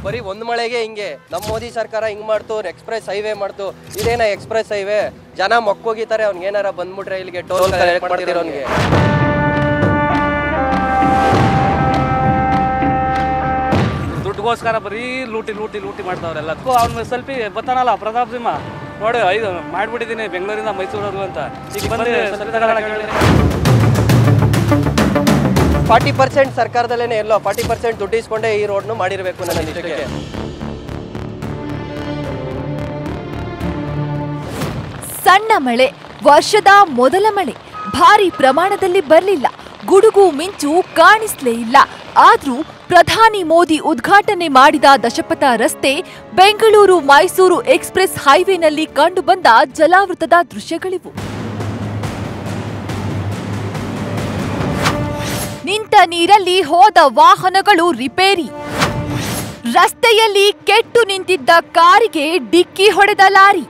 ಬರೀ ಒಂದ್ ಮಳೆಗೆ ಹಿಂಗೆ ನಮ್ಮ ಮೋದಿ ಸರ್ಕಾರ ಹಿಂಗ್ ಮಾಡ್ತು ಎಕ್ಸ್ಪ್ರೆಸ್ ಹೈವೇ ಮಾಡ್ತು ಇದೇನ ಎಕ್ಸ್ಪ್ರೆಸ್ ಹೈವೇ ಜನ ಮೊಕ್ಕೋಗಿತಾರೆ ಅವ್ನಿಗೆ ಏನಾರ ಬಂದ್ಬಿಟ್ರೆ ಇಲ್ಲಿಗೆ ಟೋಲ್ ಕಲೆಕ್ಟ್ ಮಾಡ್ತಿರೋನ್ಗೆ ದುಡ್ಡುಗೋಸ್ಕರ ಬರೀ ಲೂಟಿ ಲೂಟಿ ಲೂಟಿ ಮಾಡ್ತಾವ್ರೆಲ್ಲ ಅವ್ನು ಸೆಲ್ಫಿ ಬರ್ತಾನಲ್ಲ ಪ್ರತಾಪ್ ಸಿಂಹ ನೋಡಿ ಐದು ಮಾಡ್ಬಿಟ್ಟಿದ್ದೀನಿ ಬೆಂಗಳೂರಿಂದ ಮೈಸೂರವ್ರಿಗೂ ಅಂತ ಈಗ ಬಂದು selfie ತಗೊಳಕ್ ಹೇಳಿದ್ರೆ ಫಾರ್ಟಿ ಪರ್ಸೆಂಟ್ ಸರ್ಕಾರದಲ್ಲೇನೆ ಎಲ್ಲೋ ಫಾರ್ಟಿ ಪರ್ಸೆಂಟ್ ದುಡ್ಡು ಇಸ್ಕೊಂಡೇ ಈ ರೋಡ್ನು ಮಾಡಿರ್ಬೇಕು ನನ್ನ ಇಷ್ಟಕ್ಕೆ ಸಣ್ಣ ಮಳೆ ವರ್ಷದ ಮೊದಲ ಮಳೆ ಭಾರಿ ಪ್ರಮಾಣದಲ್ಲಿ ಬರಲಿಲ್ಲ ಗುಡುಗು ಮಿಂಚು ಕಾಣಿಸ್ಲೇ ಇಲ್ಲ ಆದ್ರೂ ಪ್ರಧಾನಿ ಮೋದಿ ಉದ್ಘಾಟನೆ ಮಾಡಿದ ದಶಪಥ ರಸ್ತೆ ಬೆಂಗಳೂರು ಮೈಸೂರು ಎಕ್ಸ್ಪ್ರೆಸ್ ಹೈವೇನಲ್ಲಿ ಕಂಡುಬಂದ ಜಲಾವೃತದ ದೃಶ್ಯಗಳಿವು ನಿಂತ ನೀರಲ್ಲಿ ಹೋದ ವಾಹನಗಳು ರಿಪೇರಿ ರಸ್ತೆಯಲ್ಲಿ ಕೆಟ್ಟು ನಿಂತಿದ್ದ ಕಾರಿಗೆ ಡಿಕ್ಕಿ ಹೊಡೆದ ಲಾರಿ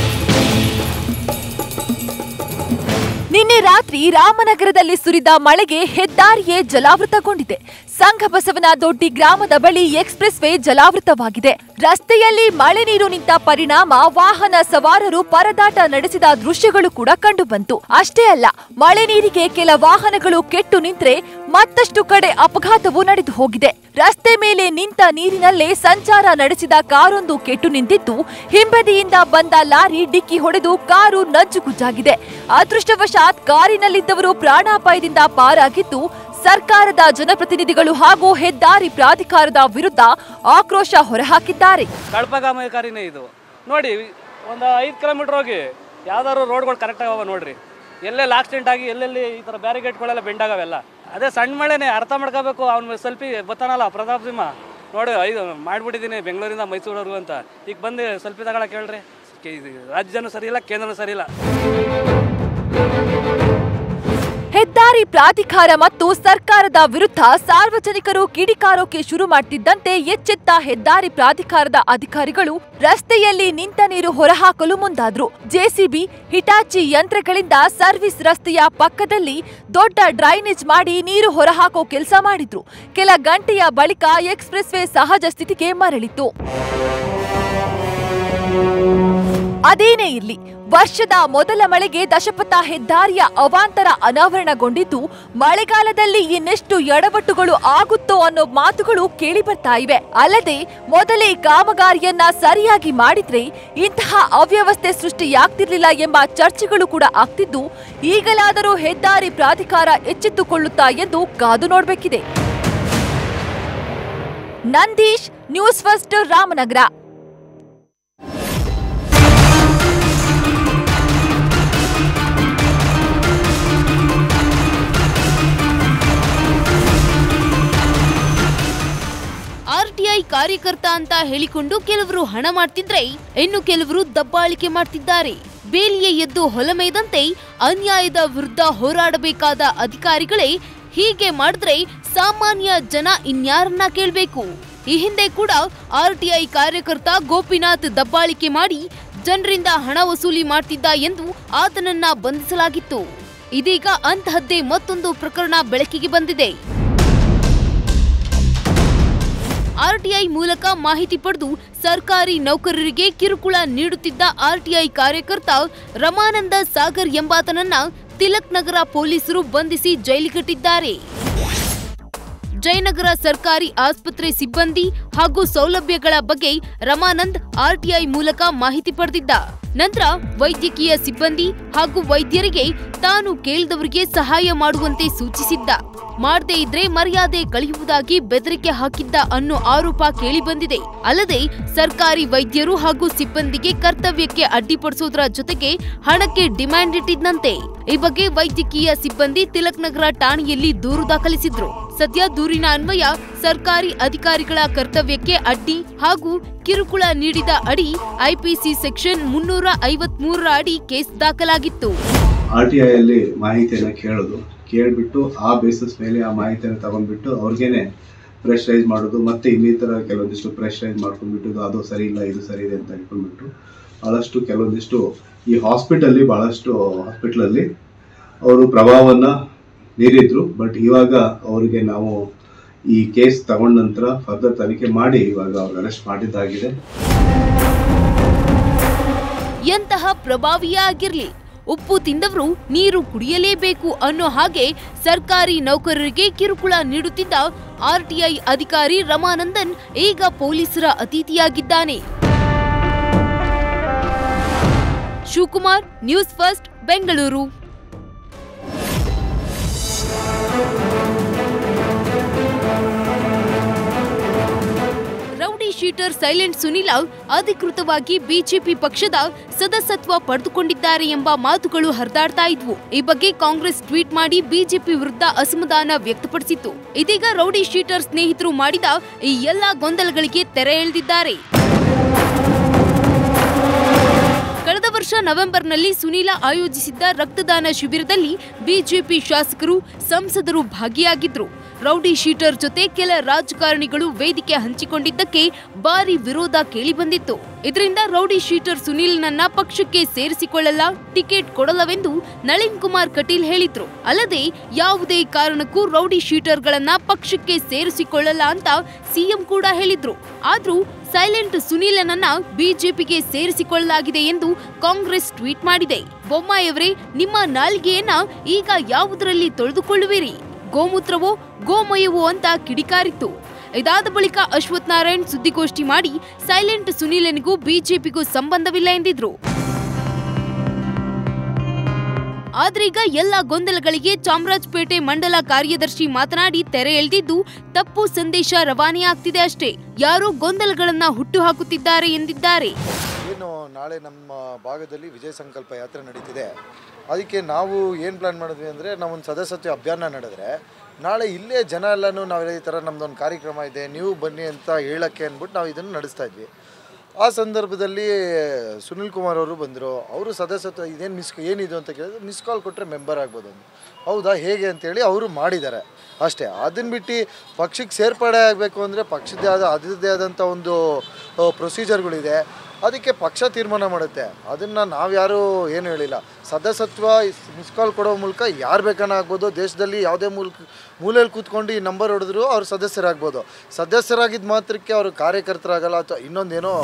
ನಿನ್ನೆ ರಾತ್ರಿ ರಾಮನಗರದಲ್ಲಿ ಸುರಿದ ಮಳೆಗೆ ಹೆದ್ದಾರಿಯೇ ಜಲಾವೃತಗೊಂಡಿದೆ ಸಂಘಬಸವನ ದೊಡ್ಡಿ ಗ್ರಾಮದ ಬಳಿ ಎಕ್ಸ್ಪ್ರೆಸ್ ವೇ ಜಲಾವೃತವಾಗಿದೆ ರಸ್ತೆಯಲ್ಲಿ ಮಳೆ ನೀರು ನಿಂತ ಪರಿಣಾಮ ವಾಹನ ಸವಾರರು ಪರದಾಟ ನಡೆಸಿದ ದೃಶ್ಯಗಳು ಕೂಡ ಕಂಡುಬಂತು ಅಷ್ಟೇ ಅಲ್ಲ ಮಳೆ ನೀರಿಗೆ ಕೆಲ ವಾಹನಗಳು ಕೆಟ್ಟು ನಿಂತ್ರೆ ಮತ್ತಷ್ಟು ಕಡೆ ಅಪಘಾತವು ನಡೆದು ಹೋಗಿದೆ ರಸ್ತೆ ಮೇಲೆ ನಿಂತ ನೀರಿನಲ್ಲೇ ಸಂಚಾರ ನಡೆಸಿದ ಕಾರೊಂದು ಕೆಟ್ಟು ನಿಂತಿದ್ದು ಹಿಂಬದಿಯಿಂದ ಬಂದ ಲಾರಿ ಡಿಕ್ಕಿ ಹೊಡೆದು ಕಾರು ನಜ್ಜುಗುಜ್ಜಾಗಿದೆ ಅದೃಷ್ಟವಶಾತ್ ಕಾರಿನಲ್ಲಿದ್ದವರು ಪ್ರಾಣಾಪಾಯದಿಂದ ಪಾರಾಗಿದ್ದು ಸರ್ಕಾರದ ಜನಪ್ರತಿನಿಧಿಗಳು ಹಾಗೂ ಹೆದ್ದಾರಿ ಪ್ರಾಧಿಕಾರದ ವಿರುದ್ಧ ಆಕ್ರೋಶ ಹೊರಹಾಕಿದ್ದಾರೆ ಕಳ್ಪಗಾಮಕಾರಿನೇ ಇದು ನೋಡಿ ಒಂದು ಐದು ಕಿಲೋಮೀಟ್ರ್ ಹೋಗಿ ಯಾವ್ದಾದ್ರು ರೋಡ್ಗಳು ಕರೆಕ್ಟ್ ಆಗವ ನೋಡ್ರಿ ಎಲ್ಲೆಲ್ಲಿ ಆಕ್ಸಿಡೆಂಟ್ ಆಗಿ ಎಲ್ಲೆಲ್ಲಿ ಈ ಥರ ಬ್ಯಾರಿಗೇಟ್ಗಳೆಲ್ಲ ಬೆಂಡ್ ಆಗವೆಲ್ಲ ಅದೇ ಸಣ್ಣ ಮಳೆನೇ ಅರ್ಥ ಮಾಡ್ಕೋಬೇಕು ಅವ್ನು ಸೆಲ್ಫಿ ಬರ್ತಾನಲ್ಲ ಪ್ರತಾಪ್ ಸಿಂಹ ನೋಡಿ ಐದು ಮಾಡ್ಬಿಟ್ಟಿದ್ದೀನಿ ಬೆಂಗಳೂರಿಂದ ಮೈಸೂರವ್ರಿಗೂ ಅಂತ ಈಗ ಬಂದು ಸೆಲ್ಫಿ ತಗೊಳಕ್ ಹೇಳ್ರಿ ಕೆ- ಇದು ರಾಜ್ಯನೂ ಸರಿ ಇಲ್ಲ ಕೇಂದ್ರನೂ ಸರಿ ಇಲ್ಲ ಹೆದ್ದಾರಿ ಪ್ರಾಧಿಕಾರ ಮತ್ತು ಸರ್ಕಾರದ ವಿರುದ್ಧ ಸಾರ್ವಜನಿಕರು ಕಿಡಿಕಾರೋಕೆ ಶುರು ಮಾಡ್ತಿದ್ದಂತೆ ಎಚ್ಚೆತ್ತ ಹೆದ್ದಾರಿ ಪ್ರಾಧಿಕಾರದ ಅಧಿಕಾರಿಗಳು ರಸ್ತೆಯಲ್ಲಿ ನಿಂತ ನೀರು ಹೊರಹಾಕಲು ಮುಂದಾದ್ರು ಜೆಸಿಬಿ ಹಿಟಾಚಿ ಯಂತ್ರಗಳಿಂದ ಸರ್ವಿಸ್ ರಸ್ತೆಯ ಪಕ್ಕದಲ್ಲಿ ದೊಡ್ಡ ಡ್ರೈನೇಜ್ ಮಾಡಿ ನೀರು ಹೊರಹಾಕೋ ಕೆಲಸ ಮಾಡಿದ್ರು ಕೆಲ ಗಂಟೆಯ ಬಳಿಕ ಎಕ್ಸ್ಪ್ರೆಸ್ ವೇ ಸಹಜ ಸ್ಥಿತಿಗೆ ಮರಳಿತು ಅದೇನೇ ಇರ್ಲಿ ವರ್ಷದ ಮೊದಲ ಮಳೆಗೆ ದಶಪಥ ಹೆದ್ದಾರಿಯ ಅವಾಂತರ ಅನಾವರಣಗೊಂಡಿದ್ದು ಮಳೆಗಾಲದಲ್ಲಿ ಇನ್ನೆಷ್ಟು ಎಡವಟ್ಟುಗಳು ಆಗುತ್ತೋ ಅನ್ನೋ ಮಾತುಗಳು ಕೇಳಿ ಬರ್ತಾ ಇವೆ ಅಲ್ಲದೆ ಮೊದಲೇ ಕಾಮಗಾರಿಯನ್ನ ಸರಿಯಾಗಿ ಮಾಡಿದ್ರೆ ಇಂತಹ ಅವ್ಯವಸ್ಥೆ ಸೃಷ್ಟಿಯಾಗ್ತಿರ್ಲಿಲ್ಲ ಎಂಬ ಚರ್ಚೆಗಳು ಕೂಡ ಆಗ್ತಿದ್ದು ಈಗಲಾದರೂ ಹೆದ್ದಾರಿ ಪ್ರಾಧಿಕಾರ ಎಚ್ಚೆತ್ತುಕೊಳ್ಳುತ್ತಾ ಎಂದು ಕಾದು ನೋಡಬೇಕಿದೆ Nandish news first Ramanagara RTI ಕಾರ್ಯಕರ್ತ ಅಂತ ಹೇಳಿಕೊಂಡು ಕೆಲವರು ಹಣ ಮಾಡ್ತಿದ್ರೆ ಇನ್ನು ಕೆಲವರು ದಬ್ಬಾಳಿಕೆ ಮಾಡ್ತಿದ್ದಾರೆ ಬೇಲಿಯೇ ಎದ್ದು ಹೊಲಮೇದಂತೆ ಅನ್ಯಾಯದ ವಿರುದ್ಧ ಹೋರಾಡಬೇಕಾದ ಅಧಿಕಾರಿಗಳೇ ಹೀಗೆ ಮಾಡಿದ್ರೆ ಸಾಮಾನ್ಯ ಜನ ಇನ್ಯಾರನ್ನ ಕೇಳ್ಬೇಕು ಈ ಹಿಂದೆ ಕೂಡ ಆರ್ಟಿಐ ಕಾರ್ಯಕರ್ತ ಗೋಪಿನಾಥ್ ದಬ್ಬಾಳಿಕೆ ಮಾಡಿ ಜನರಿಂದ ಹಣ ವಸೂಲಿ ಮಾಡ್ತಿದ್ದ ಎಂದು ಆತನನ್ನ ಬಂಧಿಸಲಾಗಿತ್ತು ಇದೀಗ ಅಂತಹದ್ದೇ ಮತ್ತೊಂದು ಪ್ರಕರಣ ಬೆಳಕಿಗೆ ಬಂದಿದೆ ಆರ್ಟಿಐ ಮೂಲಕ ಮಾಹಿತಿ ಪಡೆದು ಸರ್ಕಾರಿ ನೌಕರರಿಗೆ ಕಿರುಕುಳ ನೀಡುತ್ತಿದ್ದ ಆರ್ಟಿಐ ಕಾರ್ಯಕರ್ತ ರಮಾನಂದ ಸಾಗರ್ ಎಂಬಾತನನ್ನ ತಿಲಕ್ ನಗರ ಪೊಲೀಸರು ಬಂಧಿಸಿ ಜೈಲಿಗಟ್ಟಿದ್ದಾರೆ ಜಯನಗರ ಸರ್ಕಾರಿ ಆಸ್ಪತ್ರೆ ಸಿಬ್ಬಂದಿ ಹಾಗೂ ಸೌಲಭ್ಯಗಳ ಬಗ್ಗೆ ರಮಾನಂದ್ ಆರ್ಟಿಐ ಮೂಲಕ ಮಾಹಿತಿ ಪಡೆದಿದ್ದ ನಂತರ ವೈದ್ಯಕೀಯ ಸಿಬ್ಬಂದಿ ಹಾಗೂ ವೈದ್ಯರಿಗೆ ತಾನು ಕೇಳಿದವರಿಗೆ ಸಹಾಯ ಮಾಡುವಂತೆ ಸೂಚಿಸಿದ್ದ ಮಾಡದೇ ಇದ್ರೆ ಮರ್ಯಾದೆ ಕಳೆಯುವುದಾಗಿ ಬೆದರಿಕೆ ಹಾಕಿದ್ದ ಅನ್ನೋ ಆರೋಪ ಕೇಳಿಬಂದಿದೆ ಅಲ್ಲದೆ ಸರ್ಕಾರಿ ವೈದ್ಯರು ಹಾಗೂ ಸಿಬ್ಬಂದಿಗೆ ಕರ್ತವ್ಯಕ್ಕೆ ಅಡ್ಡಿಪಡಿಸೋದ್ರ ಜೊತೆಗೆ ಹಣಕ್ಕೆ ಡಿಮ್ಯಾಂಡ್ ಇಟ್ಟಿದ್ದಂತೆ ಈ ಬಗ್ಗೆ ವೈದ್ಯಕೀಯ ಸಿಬ್ಬಂದಿ ತಿಲಕ್ ನಗರ ಠಾಣೆಯಲ್ಲಿ ದೂರು ದಾಖಲಿಸಿದ್ರು ಸದ್ಯ ದೂರಿನ ಅನ್ವಯ ಸರ್ಕಾರಿ ಅಧಿಕಾರಿಗಳ ಕರ್ತವ್ಯಕ್ಕೆ ಅಡ್ಡಿ ಹಾಗೂ ಕಿರುಕುಳ ನೀಡಿದ ಅಡಿ ಐಪಿಸಿ ಸೆಕ್ಷನ್ ಮುನ್ನೂರ ಐವತ್ಮೂರರ ಅಡಿ ಕೇಸ್ ದಾಖಲಾಗಿತ್ತು ಆರ್ ಟಿ ಐಯಲ್ಲಿ ಮಾಹಿತಿಯನ್ನು ಕೇಳೋದು ಕೇಳಿಬಿಟ್ಟು ಆ ಬೇಸಿಸ್ ಮೇಲೆ ಆ ಮಾಹಿತಿಯನ್ನು ತಗೊಂಡ್ಬಿಟ್ಟು ಅವ್ರಿಗೇನೆ ಪ್ರೆಷರೈಸ್ ಮಾಡೋದು ಮತ್ತೆ ಇನ್ನಿತರ ಕೆಲವೊಂದಿಷ್ಟು ಪ್ರೆಷರೈಸ್ ಮಾಡ್ಕೊಂಡ್ಬಿಟ್ಟು ಅದು ಸರಿ ಇಲ್ಲ ಇದು ಸರಿ ಇದೆ ಅಂತ ಹೇಳ್ಕೊಂಡ್ಬಿಟ್ಟು ಭಾಳಷ್ಟು ಕೆಲವೊಂದಿಷ್ಟು ಈ ಹಾಸ್ಪಿಟಲ್ಲಿ ಭಾಳಷ್ಟು ಹಾಸ್ಪಿಟ್ಲಲ್ಲಿ ಅವರು ಪ್ರಭಾವವನ್ನು ಮೀರಿದ್ರು ಬಟ್ ಇವಾಗ ಅವರಿಗೆ ನಾವು ಈ ಕೇಸ್ ತಗೊಂಡ ನಂತರ ಫರ್ದರ್ ತನಿಖೆ ಮಾಡಿ ಇವಾಗ ಅವ್ರು ಅರೆಸ್ಟ್ ಮಾಡಿದ್ದಾಗಿದೆ ಎಂತಹ ಪ್ರಭಾವಿಯೇ ಆಗಿರ್ಲಿ ಉಪ್ಪು ತಿಂದವರು ನೀರು ಕುಡಿಯಲೇಬೇಕು ಅನ್ನೋ ಹಾಗೆ ಸರ್ಕಾರಿ ನೌಕರರಿಗೆ ಕಿರುಕುಳ ನೀಡುತ್ತಿದ್ದ ಆರ್ಟಿಐ ಅಧಿಕಾರಿ ರಮಾನಂದನ್ ಈಗ ಪೊಲೀಸರ ಅತಿಥಿಯಾಗಿದ್ದಾನೆ Shivakumar news first Bengaluru rowdy sheeter silent Sunil ಅಧಿಕೃತವಾಗಿ ಬಿಜೆಪಿ ಪಕ್ಷದ ಸದಸ್ಯತ್ವ ಪಡೆದುಕೊಂಡಿದ್ದಾರೆ ಎಂಬ ಮಾತುಗಳು ಹರಿದಾಡ್ತಾ ಇದ್ವು ಈ ಬಗ್ಗೆ ಕಾಂಗ್ರೆಸ್ ಟ್ವೀಟ್ ಮಾಡಿ ಬಿಜೆಪಿ ವಿರುದ್ಧ ಅಸಮಾಧಾನ ವ್ಯಕ್ತಪಡಿಸಿತ್ತು ಇದೀಗ ರೌಡಿ ಶೀಟರ್ ಸ್ನೇಹಿತರು ಮಾಡಿದ ಈ ಎಲ್ಲಾ ಗೊಂದಲಗಳಿಗೆ ತೆರೆ ಎಳೆದಿದ್ದಾರೆ ಕಳೆದ ವರ್ಷ ನವೆಂಬರ್ನಲ್ಲಿ ಸುನೀಲ ಆಯೋಜಿಸಿದ್ದ ರಕ್ತದಾನ ಶಿಬಿರದಲ್ಲಿ ಬಿಜೆಪಿ ಶಾಸಕರು ಸಂಸದರು ಭಾಗಿಯಾಗಿದ್ರು ರೌಡಿ ಶೀಟರ್ ಜೊತೆ ಕೆಲ ರಾಜಕಾರಣಿಗಳು ವೇದಿಕೆ ಹಂಚಿಕೊಂಡಿದ್ದಕ್ಕೆ ಭಾರಿ ವಿರೋಧ ಕೇಳಿಬಂದಿತ್ತು ಇದರಿಂದ ರೌಡಿ ಶೀಟರ್ ಸುನೀಲ್ನನ್ನ ಪಕ್ಷಕ್ಕೆ ಸೇರಿಸಿಕೊಳ್ಳಲ್ಲ ಟಿಕೆಟ್ ಕೊಡಲ್ಲವೆಂದು ನಳಿನ್ ಕುಮಾರ್ ಕಟೀಲ್ ಹೇಳಿದ್ರು ಅಲ್ಲದೆ ಯಾವುದೇ ಕಾರಣಕ್ಕೂ ರೌಡಿ ಶೀಟರ್ಗಳನ್ನ ಪಕ್ಷಕ್ಕೆ ಸೇರಿಸಿಕೊಳ್ಳಲ್ಲ ಅಂತ ಸಿಎಂ ಕೂಡ ಹೇಳಿದ್ರು ಆದ್ರೂ ಸೈಲೆಂಟ್ ಸುನೀಲನನ್ನ ಬಿಜೆಪಿಗೆ ಸೇರಿಸಿಕೊಳ್ಳಲಾಗಿದೆ ಎಂದು ಕಾಂಗ್ರೆಸ್ ಟ್ವೀಟ್ ಮಾಡಿದೆ ಬೊಮ್ಮಾಯಿಯವರೇ ನಿಮ್ಮ ನಾಲ್ಗೆಯನ್ನ ಈಗ ಯಾವುದರಲ್ಲಿ ತೊಳೆದುಕೊಳ್ಳುವಿರಿ ಗೋಮೂತ್ರವೋ ಗೋಮಯವೋ ಅಂತ ಕಿಡಿಕಾರಿತ್ತು ಇದಾದ ಬಳಿಕ ಅಶ್ವಥ್ ನಾರಾಯಣ್ ಸುದ್ದಿಗೋಷ್ಠಿ ಮಾಡಿ ಸೈಲೆಂಟ್ ಸುನೀಲನಿಗೂ ಬಿಜೆಪಿಗೂ ಸಂಬಂಧವಿಲ್ಲ ಎಂದಿದ್ರು ಆದ್ರೀಗ ಎಲ್ಲ ಗೊಂದಲಗಳಿಗೆ ಚಾಮರಾಜಪೇಟೆ ಮಂಡಲ ಕಾರ್ಯದರ್ಶಿ ಮಾತನಾಡಿ ತೆರೆ ಎಳೆದಿದ್ದು ತಪ್ಪು ಸಂದೇಶ ರವಾನೆಯಾಗ್ತಿದೆ ಅಷ್ಟೇ ಯಾರೋ ಗೊಂದಲಗಳನ್ನ ಹುಟ್ಟುಹಾಕುತ್ತಿದ್ದಾರೆ ಎಂದಿದ್ದಾರೆ ಏನು ನಾಳೆ ನಮ್ಮ ಭಾಗದಲ್ಲಿ ವಿಜಯ ಸಂಕಲ್ಪ ಯಾತ್ರೆ ನಡೀತಿದೆ ಅದಕ್ಕೆ ನಾವು ಏನು ಪ್ಲ್ಯಾನ್ ಮಾಡಿದ್ವಿ ಅಂದರೆ ನಾವೊಂದು ಸದಸ್ಯತ್ವ ಅಭಿಯಾನ ನಡೆದ್ರೆ ನಾಳೆ ಇಲ್ಲೇ ಜನ ಎಲ್ಲನೂ ನಾವು ಈ ಥರ ನಮ್ಮದೊಂದು ಕಾರ್ಯಕ್ರಮ ಇದೆ ನೀವು ಬನ್ನಿ ಅಂತ ಹೇಳೋಕ್ಕೆ ಅಂದ್ಬಿಟ್ಟು ನಾವು ಇದನ್ನು ನಡೆಸ್ತಾ ಇದ್ವಿ ಆ ಸಂದರ್ಭದಲ್ಲಿ ಸುನಿಲ್ ಕುಮಾರ್ ಅವರು ಬಂದರು ಅವರು ಸದಸ್ಯತ್ವ ಇದೇನು ಮಿಸ್ ಏನಿದು ಅಂತ ಕೇಳಿದ್ರೆ ಮಿಸ್ ಕಾಲ್ ಕೊಟ್ಟರೆ ಮೆಂಬರ್ ಆಗ್ಬೋದು ಅಂತ ಹೌದಾ ಹೇಗೆ ಅಂತೇಳಿ ಅವರು ಮಾಡಿದ್ದಾರೆ ಅಷ್ಟೇ ಅದನ್ನ ಬಿಟ್ಟು ಪಕ್ಷಕ್ಕೆ ಸೇರ್ಪಡೆ ಆಗಬೇಕು ಅಂದರೆ ಪಕ್ಷದ್ದೇ ಆದ ಅದರದ್ದೇ ಆದಂಥ ಒಂದು ಪ್ರೊಸೀಜರ್ಗಳಿದೆ ಅದಕ್ಕೆ ಪಕ್ಷ ತೀರ್ಮಾನ ಮಾಡುತ್ತೆ ಅದನ್ನು ನಾವ್ಯಾರೂ ಏನು ಹೇಳಿಲ್ಲ ಸದಸ್ಯತ್ವ ಮಿಸ್ ಕಾಲ್ ಕೊಡೋ ಮೂಲಕ ಯಾರು ಬೇಕಾನ ಆಗ್ಬೋದು ದೇಶದಲ್ಲಿ ಯಾವುದೇ ಮೂಲಕ ಮೂಲೆಯಲ್ಲಿ ಕೂತ್ಕೊಂಡು ಈ ನಂಬರ್ ಹೊಡೆದ್ರು ಅವ್ರು ಸದಸ್ಯರಾಗ್ಬೋದು ಸದಸ್ಯರಾಗಿದ್ದ ಮಾತ್ರಕ್ಕೆ ಅವರು ಕಾರ್ಯಕರ್ತರಾಗಲ್ಲ ಅಥವಾ ಇನ್ನೊಂದೇನೋ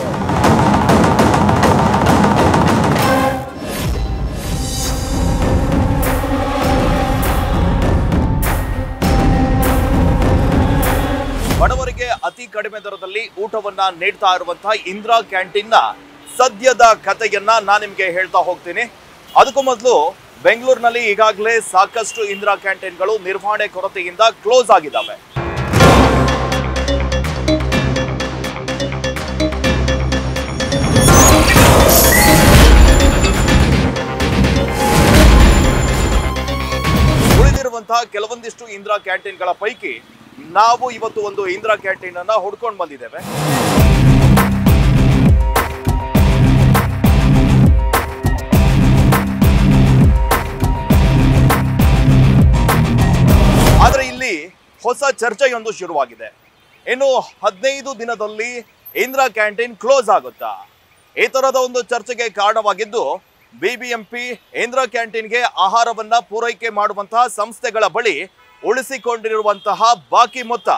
ಬಡವರಿಗೆ ಅತಿ ಕಡಿಮೆ ದರದಲ್ಲಿ ಊಟವನ್ನ ನೀಡ್ತಾ ಇರುವಂತಹ ಇಂದಿರಾ ಕ್ಯಾಂಟೀನ್ನ ಸದ್ಯದ ಕಥೆಯನ್ನ ನಾನು ನಿಮ್ಗೆ ಹೇಳ್ತಾ ಹೋಗ್ತೀನಿ ಅದಕ್ಕೂ ಮೊದಲು ಬೆಂಗಳೂರಿನಲ್ಲಿ ಈಗಾಗಲೇ ಸಾಕಷ್ಟು ಇಂದಿರಾ ಕ್ಯಾಂಟೀನ್ಗಳು ನಿರ್ವಹಣೆ ಕೊರತೆಯಿಂದ ಕ್ಲೋಸ್ ಆಗಿದ್ದಾವೆ ಉಳಿದಿರುವಂತಹ ಕೆಲವೊಂದಿಷ್ಟು ಇಂದಿರಾ ಕ್ಯಾಂಟೀನ್ಗಳ ಪೈಕಿ ನಾವು ಇವತ್ತು ಒಂದು ಇಂದಿರಾ ಕ್ಯಾಂಟೀನ್ ಅನ್ನ ಹುಡ್ಕೊಂಡು ಬಂದಿದ್ದೇವೆ ಆದ್ರೆ ಇಲ್ಲಿ ಹೊಸ ಚರ್ಚೆಯೊಂದು ಶುರುವಾಗಿದೆ ಇನ್ನು ಹದಿನೈದು ದಿನದಲ್ಲಿ ಇಂದಿರಾ ಕ್ಯಾಂಟೀನ್ ಕ್ಲೋಸ್ ಆಗುತ್ತಾ ಈ ತರದ ಒಂದು ಚರ್ಚೆಗೆ ಕಾರಣವಾಗಿದ್ದು ಬಿಬಿಎಂಪಿ ಇಂದಿರಾ ಕ್ಯಾಂಟೀನ್ಗೆ ಆಹಾರವನ್ನ ಪೂರೈಕೆ ಮಾಡುವಂತಹ ಸಂಸ್ಥೆಗಳ ಬಳಿ ಉಳಿಸಿಕೊಂಡಿರುವಂತಹ ಬಾಕಿ ಮೊತ್ತ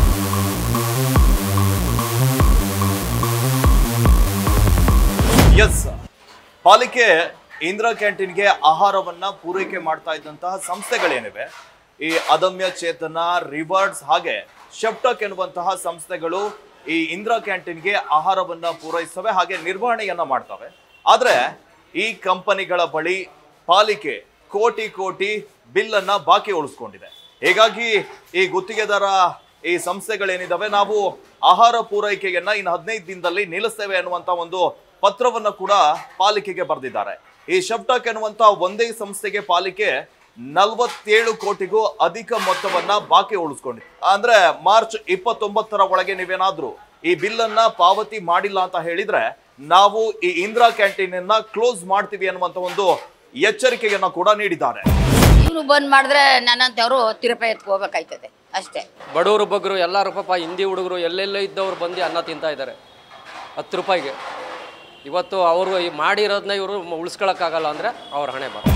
ಎಸ್ ಪಾಲಿಕೆ ಇಂದಿರಾ ಕ್ಯಾಂಟೀನ್ಗೆ ಆಹಾರವನ್ನ ಪೂರೈಕೆ ಮಾಡ್ತಾ ಇದ್ದಂತಹ ಸಂಸ್ಥೆಗಳೇನಿವೆ ಈ ಅದಮ್ಯ ಚೇತನ ರಿವರ್ಡ್ಸ್ ಹಾಗೆ ಶೆಫ್ಟಕ್ ಎನ್ನುವಂತಹ ಸಂಸ್ಥೆಗಳು ಈ ಇಂದಿರಾ ಕ್ಯಾಂಟೀನ್ಗೆ ಆಹಾರವನ್ನ ಪೂರೈಸ್ತವೆ ಹಾಗೆ ನಿರ್ವಹಣೆಯನ್ನ ಮಾಡ್ತವೆ ಆದ್ರೆ ಈ ಕಂಪನಿಗಳ ಬಳಿ ಪಾಲಿಕೆ ಕೋಟಿ ಕೋಟಿ ಬಿಲ್ ಅನ್ನ ಬಾಕಿ ಉಳಿಸ್ಕೊಂಡಿದೆ ಹೀಗಾಗಿ ಈ ಗುತ್ತಿಗೆದಾರ ಈ ಸಂಸ್ಥೆಗಳೇನಿದಾವೆ ನಾವು ಆಹಾರ ಪೂರೈಕೆಯನ್ನ ಇನ್ನು ಹದಿನೈದು ದಿನದಲ್ಲಿ ನಿಲ್ಲಿಸ್ತೇವೆ ಅನ್ನುವಂತ ಒಂದು ಪತ್ರವನ್ನ ಕೂಡ ಪಾಲಿಕೆಗೆ ಬರೆದಿದ್ದಾರೆ ಈ ಶೆಫ್ಟಕ್ ಎನ್ನುವಂತ ಒಂದೇ ಸಂಸ್ಥೆಗೆ ಪಾಲಿಕೆ ನಲವತ್ತೇಳು ಕೋಟಿಗೂ ಅಧಿಕ ಮೊತ್ತವನ್ನ ಬಾಕಿ ಉಳಿಸ್ಕೊಂಡಿದೆ ಅಂದ್ರೆ ಮಾರ್ಚ್ ಇಪ್ಪತ್ತೊಂಬತ್ತರ ಒಳಗೆ ನೀವೇನಾದ್ರೂ ಈ ಬಿಲ್ ಅನ್ನ ಪಾವತಿ ಮಾಡಿಲ್ಲ ಅಂತ ಹೇಳಿದ್ರೆ ನಾವು ಈ ಇಂದಿರಾ ಕ್ಯಾಂಟೀನ್ ಅನ್ನ ಕ್ಲೋಸ್ ಮಾಡ್ತೀವಿ ಅನ್ನುವಂತ ಒಂದು ಎಚ್ಚರಿಕೆಯನ್ನ ಕೂಡ ನೀಡಿದ್ದಾರೆ ಇವ್ರು ಬಂದ್ ಮಾಡಿದ್ರೆ ನನ್ನಂತವ್ರು ತಿರುಪತಿ ಎತ್ಕೋಬೇಕಾಯ್ತದೆ ಅಷ್ಟೇ ಬಡವರು ಬಗ್ಗರು ಎಲ್ಲರೂ ಪಾಪ ಹಿಂದಿ ಹುಡುಗರು ಎಲ್ಲೆಲ್ಲೋ ಇದ್ದವ್ರು ಬಂದು ಅನ್ನ ತಿಂತಾ ಇದ್ದಾರೆ ಹತ್ತು ರೂಪಾಯಿಗೆ ಇವತ್ತು ಅವರು ಈ ಮಾಡಿರೋದನ್ನ ಇವರು ಉಳಿಸ್ಕೊಳಕ್ಕಾಗಲ್ಲ ಅಂದರೆ ಅವ್ರ ಹಣೆ ಬರ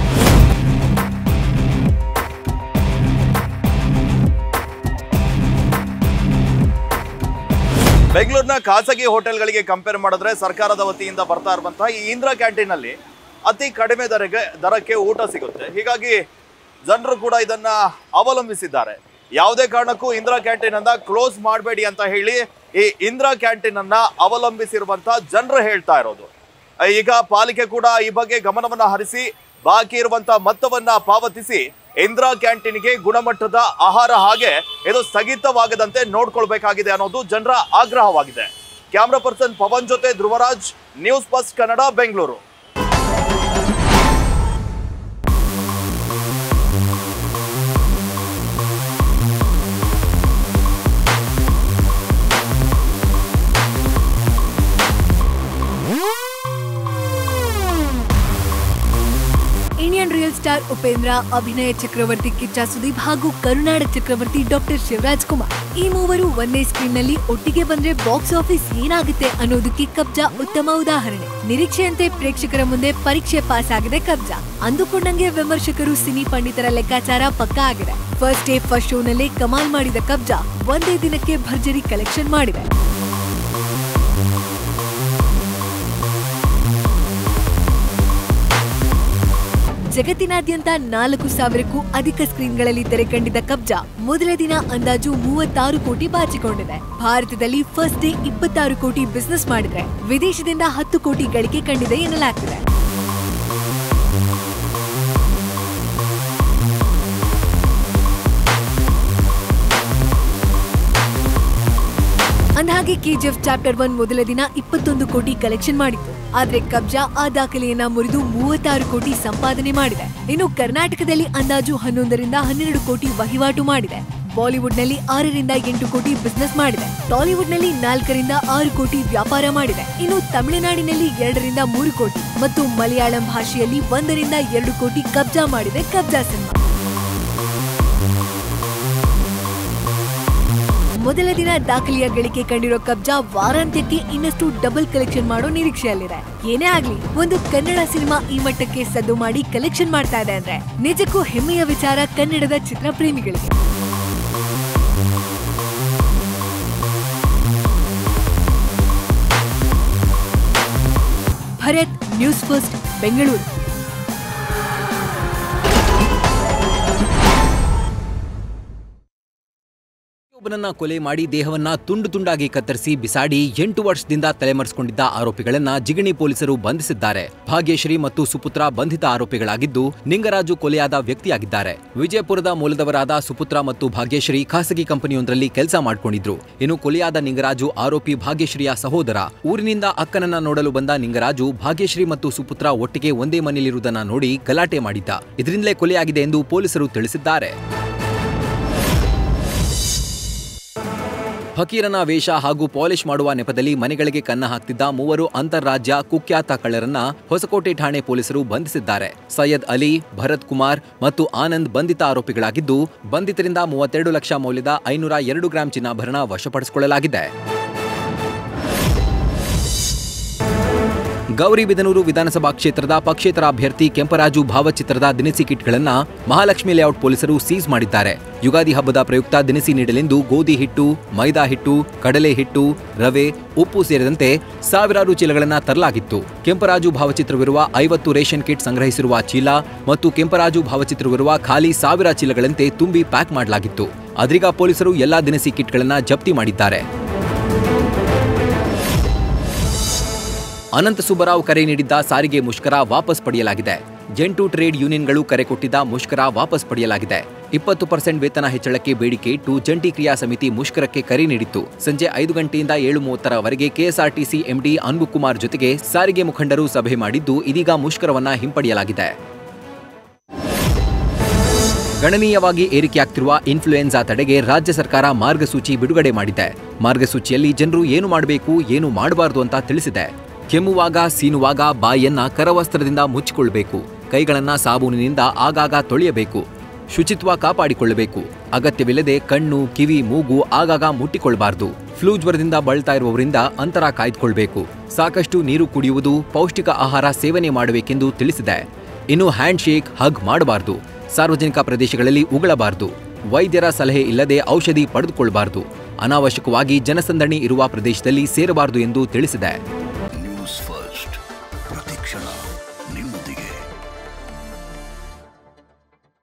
ಬೆಂಗಳೂರಿನ ಖಾಸಗಿ ಹೋಟೆಲ್ಗಳಿಗೆ ಕಂಪೇರ್ ಮಾಡಿದ್ರೆ ಸರ್ಕಾರದ ವತಿಯಿಂದ ಬರ್ತಾ ಇರುವಂತಹ ಈ ಇಂದಿರಾ ಕ್ಯಾಂಟೀನ್ ಅಲ್ಲಿ ಅತಿ ಕಡಿಮೆ ದರಗೆ ದರಕ್ಕೆ ಊಟ ಸಿಗುತ್ತೆ ಹೀಗಾಗಿ ಜನರು ಕೂಡ ಇದನ್ನ ಅವಲಂಬಿಸಿದ್ದಾರೆ ಯಾವುದೇ ಕಾರಣಕ್ಕೂ ಇಂದಿರಾ ಕ್ಯಾಂಟೀನ್ ಅನ್ನ ಕ್ಲೋಸ್ ಮಾಡಬೇಡಿ ಅಂತ ಹೇಳಿ ಈ ಇಂದಿರಾ ಕ್ಯಾಂಟೀನ್ ಅನ್ನ ಅವಲಂಬಿಸಿರುವಂತಹ ಜನರು ಹೇಳ್ತಾ ಇರೋದು ಈಗ ಪಾಲಿಕೆ ಕೂಡ ಈ ಬಗ್ಗೆ ಗಮನವನ್ನ ಹರಿಸಿ ಬಾಕಿ ಇರುವಂತಹ ಮೊತ್ತವನ್ನ ಪಾವತಿಸಿ ಇಂದಿರಾ ಕ್ಯಾಂಟೀನ್ಗೆ ಗುಣಮಟ್ಟದ ಆಹಾರ ಹಾಗೆ ಇದು ಸ್ಥಗಿತವಾಗದಂತೆ ನೋಡ್ಕೊಳ್ಬೇಕಾಗಿದೆ ಅನ್ನೋದು ಜನರ ಆಗ್ರಹವಾಗಿದೆ ಕ್ಯಾಮ್ರಾ ಪರ್ಸನ್ ಪವನ್ ಜೊತೆ Dhruvaraj news first Kannada Bengaluru Indian real star Upendra ಅಭಿನಯ ಚಕ್ರವರ್ತಿ ಕಿಚ್ಚ ಸುದೀಪ್ ಹಾಗೂ ಕರುನಾಡ ಚಕ್ರವರ್ತಿ ಡಾಕ್ಟರ್ ಶಿವರಾಜ್ ಕುಮಾರ್ ಈ ಮೂವರು ಒಂದೇ ಸ್ಕ್ರೀನ್ ನಲ್ಲಿ ಒಟ್ಟಿಗೆ ಬಂದ್ರೆ ಬಾಕ್ಸ್ ಆಫೀಸ್ ಏನಾಗುತ್ತೆ ಅನ್ನೋದಕ್ಕೆ ಕಬ್ಜಾ ಉತ್ತಮ ಉದಾಹರಣೆ ನಿರೀಕ್ಷೆಯಂತೆ ಪ್ರೇಕ್ಷಕರ ಮುಂದೆ ಪರೀಕ್ಷೆ ಪಾಸ್ ಆಗಿದೆ ಕಬ್ಜಾ ಅಂದುಕೊಂಡಂಗೆ ವಿಮರ್ಶಕರು ಸಿನಿ ಪಂಡಿತರ ಲೆಕ್ಕಾಚಾರ ಪಕ್ಕಾ ಆಗಿದೆ ಫಸ್ಟ್ ಡೇ ಫಸ್ಟ್ ಶೋನಲ್ಲೇ ಕಮಾಲ್ ಮಾಡಿದ ಕಬ್ಜಾ ಒಂದೇ ದಿನಕ್ಕೆ ಭರ್ಜರಿ ಕಲೆಕ್ಷನ್ ಮಾಡಿದೆ ಜಗತ್ತಿನಾದ್ಯಂತ ನಾಲ್ಕು ಸಾವಿರಕ್ಕೂ ಅಧಿಕ ಸ್ಕ್ರೀನ್ಗಳಲ್ಲಿ ತೆರೆ ಕಂಡಿದ್ದ ಕಬ್ಜಾ ಮೊದಲ ದಿನ ಅಂದಾಜು ಮೂವತ್ತಾರು ಕೋಟಿ ಬಾಚಿಕೊಂಡಿದೆ ಭಾರತದಲ್ಲಿ ಫಸ್ಟ್ ಡೇ ಇಪ್ಪತ್ತಾರು ಕೋಟಿ ಬಿಸ್ನೆಸ್ ಮಾಡಿದ್ರೆ ವಿದೇಶದಿಂದ ಹತ್ತು ಕೋಟಿ ಗಳಿಕೆ ಕಂಡಿದೆ ಎನ್ನಲಾಗ್ತಿದೆ ಅಂದಹಾಗೆ ಕೆಜಿಎಫ್ ಚಾಪ್ಟರ್ ಒನ್ ಮೊದಲ ದಿನ ಇಪ್ಪತ್ತೊಂದು ಕೋಟಿ ಕಲೆಕ್ಷನ್ ಮಾಡಿತ್ತು ಆದ್ರೆ ಕಬ್ಜಾ ಆ ದಾಖಲೆಯನ್ನ ಮುರಿದು ಮೂವತ್ತಾರು ಕೋಟಿ ಸಂಪಾದನೆ ಮಾಡಿದೆ ಇನ್ನು ಕರ್ನಾಟಕದಲ್ಲಿ ಅಂದಾಜು ಹನ್ನೊಂದರಿಂದ ಹನ್ನೆರಡು ಕೋಟಿ ವಹಿವಾಟು ಮಾಡಿದೆ ಬಾಲಿವುಡ್ ನಲ್ಲಿ ಆರರಿಂದ ಎಂಟು ಕೋಟಿ ಬಿಸ್ನೆಸ್ ಮಾಡಿದೆ ಟಾಲಿವುಡ್ ನಲ್ಲಿ ನಾಲ್ಕರಿಂದ ಆರು ಕೋಟಿ ವ್ಯಾಪಾರ ಮಾಡಿದೆ ಇನ್ನು ತಮಿಳುನಾಡಿನಲ್ಲಿ ಎರಡರಿಂದ ಮೂರು ಕೋಟಿ ಮತ್ತು ಮಲಯಾಳಂ ಭಾಷೆಯಲ್ಲಿ ಒಂದರಿಂದ ಎರಡು ಕೋಟಿ ಕಬ್ಜಾ ಮಾಡಿದೆ ಕಬ್ಜಾ ಸಿನಿಮಾ ಮೊದಲ ದಿನ ದಾಖಲೆಯ ಗಳಿಕೆ ಕಂಡಿರೋ ಕಬ್ಜಾ ವಾರಾಂತ್ಯಕ್ಕೆ ಇನ್ನಷ್ಟು ಡಬಲ್ ಕಲೆಕ್ಷನ್ ಮಾಡೋ ನಿರೀಕ್ಷೆಯಲ್ಲಿದೆ ಏನೇ ಆಗ್ಲಿ ಒಂದು ಕನ್ನಡ ಸಿನಿಮಾ ಈ ಮಟ್ಟಕ್ಕೆ ಸದ್ದು ಮಾಡಿ ಕಲೆಕ್ಷನ್ ಮಾಡ್ತಾ ಇದೆ ಅಂದ್ರೆ ನಿಜಕ್ಕೂ ಹೆಮ್ಮೆಯ ವಿಚಾರ ಕನ್ನಡದ ಚಿತ್ರಪ್ರೇಮಿಗಳಿಗೆ ಭರತ್ ನ್ಯೂಸ್ ಫಸ್ಟ್ ಬೆಂಗಳೂರು ಒಬ್ಬನನ್ನ ಕೊಲೆ ಮಾಡಿ ದೇಹವನ್ನ ತುಂಡು ತುಂಡಾಗಿ ಕತ್ತರಿಸಿ ಬಿಸಾಡಿ ಎಂಟು ವರ್ಷದಿಂದ ತಲೆಮರೆಸಿಕೊಂಡಿದ್ದ ಆರೋಪಿಗಳನ್ನ ಜಿಗಣಿ ಪೊಲೀಸರು ಬಂಧಿಸಿದ್ದಾರೆ ಭಾಗ್ಯಶ್ರೀ ಮತ್ತು ಸುಪುತ್ರ ಬಂಧಿತ ಆರೋಪಿಗಳಾಗಿದ್ದು ನಿಂಗರಾಜು ಕೊಲೆಯಾದ ವ್ಯಕ್ತಿಯಾಗಿದ್ದಾರೆ ವಿಜಯಪುರದ ಮೂಲದವರಾದ ಸುಪುತ್ರ ಮತ್ತು ಭಾಗ್ಯಶ್ರೀ ಖಾಸಗಿ ಕಂಪನಿಯೊಂದರಲ್ಲಿ ಕೆಲಸ ಮಾಡ್ಕೊಂಡಿದ್ರು ಇನ್ನು ಕೊಲೆಯಾದ ನಿಂಗರಾಜು ಆರೋಪಿ ಭಾಗ್ಯಶ್ರೀಯ ಸಹೋದರ ಊರಿನಿಂದ ಅಕ್ಕನನ್ನ ನೋಡಲು ಬಂದ ನಿಂಗರಾಜು ಭಾಗ್ಯಶ್ರೀ ಮತ್ತು ಸುಪುತ್ರ ಒಟ್ಟಿಗೆ ಒಂದೇ ಮನೆಯಲ್ಲಿರುವುದನ್ನ ನೋಡಿ ಗಲಾಟೆ ಮಾಡಿದ್ದ ಇದರಿಂದಲೇ ಕೊಲೆಯಾಗಿದೆ ಎಂದು ಪೊಲೀಸರು ತಿಳಿಸಿದ್ದಾರೆ ಫಕೀರನ ವೇಷ ಹಾಗೂ ಪಾಲಿಶ್ ಮಾಡುವ ನೆಪದಲ್ಲಿ ಮನೆಗಳಿಗೆ ಕನ್ನ ಹಾಕ್ತಿದ್ದ ಮೂವರು ಅಂತಾರಾಜ್ಯ ಕುಖ್ಯಾತ ಕಳ್ಳರನ್ನ ಹೊಸಕೋಟೆ ಠಾಣೆ ಪೊಲೀಸರು ಬಂಧಿಸಿದ್ದಾರೆ ಸೈಯದ್ ಅಲಿ ಭರತ್ ಕುಮಾರ್ ಮತ್ತು ಆನಂದ್ ಬಂಧಿತ ಆರೋಪಿಗಳಾಗಿದ್ದು ಬಂಧಿತರಿಂದ ಮೂವತ್ತೆರಡು ಲಕ್ಷ ಮೌಲ್ಯದ ಐನೂರ ಎರಡು ಗ್ರಾಂ ಚಿನ್ನಾಭರಣ ವಶಪಡಿಸಿಕೊಳ್ಳಲಾಗಿದೆ ಗೌರಿಬಿದನೂರು ವಿಧಾನಸಭಾ ಕ್ಷೇತ್ರದ ಪಕ್ಷೇತರ ಅಭ್ಯರ್ಥಿ ಕೆಂಪರಾಜು ಭಾವಚಿತ್ರದ ದಿನಸಿ ಕಿಟ್ಗಳನ್ನ ಮಹಾಲಕ್ಷ್ಮಿ ಲೇಔಟ್ ಪೊಲೀಸರು ಸೀಸ್ ಮಾಡಿದ್ದಾರೆ ಯುಗಾದಿ ಹಬ್ಬದ ಪ್ರಯುಕ್ತ ದಿನಸಿ ನೀಡಲೆಂದು ಗೋಧಿ ಹಿಟ್ಟು ಮೈದಾ ಹಿಟ್ಟು ಕಡಲೆ ಹಿಟ್ಟು ರವೆ ಉಪ್ಪು ಸೇರಿದಂತೆ ಸಾವಿರಾರು ಚೀಲಗಳನ್ನ ತರಲಾಗಿತ್ತು ಕೆಂಪರಾಜು ಭಾವಚಿತ್ರವಿರುವ ಐವತ್ತು ರೇಷನ್ ಕಿಟ್ ಸಂಗ್ರಹಿಸಿರುವ ಚೀಲ ಮತ್ತು ಕೆಂಪರಾಜು ಭಾವಚಿತ್ರವಿರುವ ಖಾಲಿ ಸಾವಿರ ಚೀಲಗಳಂತೆ ತುಂಬಿ ಪ್ಯಾಕ್ ಮಾಡಲಾಗಿತ್ತು ಅದ್ರೀಗ ಪೊಲೀಸರು ಎಲ್ಲಾ ದಿನಸಿ ಕಿಟ್ಗಳನ್ನ ಜಪ್ತಿ ಮಾಡಿದ್ದಾರೆ ಅನಂತ ಸುಬ್ಬರಾವ್ ಕರೆ ನೀಡಿದ್ದ ಸಾರಿಗೆ ಮುಷ್ಕರ ವಾಪಸ್ ಪಡೆಯಲಾಗಿದೆ ಎಂಟು ಟ್ರೇಡ್ ಯೂನಿಯನ್ಗಳು ಕರೆ ಕೊಟ್ಟಿದ್ದ ಮುಷ್ಕರ ವಾಪಸ್ ಪಡೆಯಲಾಗಿದೆ ಇಪ್ಪತ್ತು ಪರ್ಸೆಂಟ್ ವೇತನ ಹೆಚ್ಚಳಕ್ಕೆ ಬೇಡಿಕೆ ಇಟ್ಟು ಜಂಟಿ ಕ್ರಿಯಾ ಸಮಿತಿ ಮುಷ್ಕರಕ್ಕೆ ಕರೆ ನೀಡಿತ್ತು ಸಂಜೆ ಐದು ಗಂಟೆಯಿಂದ ಏಳು ಮೂವತ್ತರವರೆಗೆ ಕೆಎಸ್ಆರ್ಟಿಸಿ ಎಂಡಿ ಅನ್ಬುಕುಮಾರ್ ಜೊತೆಗೆ ಸಾರಿಗೆ ಮುಖಂಡರು ಸಭೆ ಮಾಡಿದ್ದು ಇದೀಗ ಮುಷ್ಕರವನ್ನ ಹಿಂಪಡೆಯಲಾಗಿದೆ ಗಣನೀಯವಾಗಿ ಏರಿಕೆಯಾಗ್ತಿರುವ ಇನ್ಫ್ಲೂಯೆನ್ಸಾ ತಡೆಗೆ ರಾಜ್ಯ ಸರ್ಕಾರ ಮಾರ್ಗಸೂಚಿ ಬಿಡುಗಡೆ ಮಾಡಿದೆ ಮಾರ್ಗಸೂಚಿಯಲ್ಲಿ ಜನರು ಏನು ಮಾಡಬೇಕು ಏನು ಮಾಡಬಾರದು ಅಂತ ತಿಳಿಸಿದೆ ಕೆಮ್ಮುವಾಗ ಸೀನುವಾಗ ಬಾಯಿಯನ್ನ ಕರವಸ್ತ್ರದಿಂದ ಮುಚ್ಚಿಕೊಳ್ಳಬೇಕು ಕೈಗಳನ್ನ ಸಾಬೂನಿನಿಂದ ಆಗಾಗ ತೊಳೆಯಬೇಕು ಶುಚಿತ್ವ ಕಾಪಾಡಿಕೊಳ್ಳಬೇಕು ಅಗತ್ಯವಿಲ್ಲದೆ ಕಣ್ಣು ಕಿವಿ ಮೂಗು ಆಗಾಗ ಮುಟ್ಟಿಕೊಳ್ಳಬಾರದು ಫ್ಲೂ ಜ್ವರದಿಂದ ಬಳಲ್ತಾ ಇರುವವರಿಂದ ಅಂತರ ಕಾಯ್ದುಕೊಳ್ಬೇಕು ಸಾಕಷ್ಟು ನೀರು ಕುಡಿಯುವುದು ಪೌಷ್ಟಿಕ ಆಹಾರ ಸೇವನೆ ಮಾಡಬೇಕೆಂದು ತಿಳಿಸಿದೆ ಇನ್ನು ಹ್ಯಾಂಡ್ ಶೇಕ್ ಹಗ್ ಮಾಡಬಾರದು ಸಾರ್ವಜನಿಕ ಪ್ರದೇಶಗಳಲ್ಲಿ ಉಗಳಬಾರದು ವೈದ್ಯರ ಸಲಹೆ ಇಲ್ಲದೆ ಔಷಧಿ ಪಡೆದುಕೊಳ್ಳಬಾರದು ಅನಾವಶ್ಯಕವಾಗಿ ಜನಸಂದಣಿ ಇರುವ ಪ್ರದೇಶದಲ್ಲಿ ಸೇರಬಾರದು ಎಂದು ತಿಳಿಸಿದೆ ನ್ಯೂಸ್ ಫಸ್ಟ್ ಪ್ರತಿಕ್ಷಣ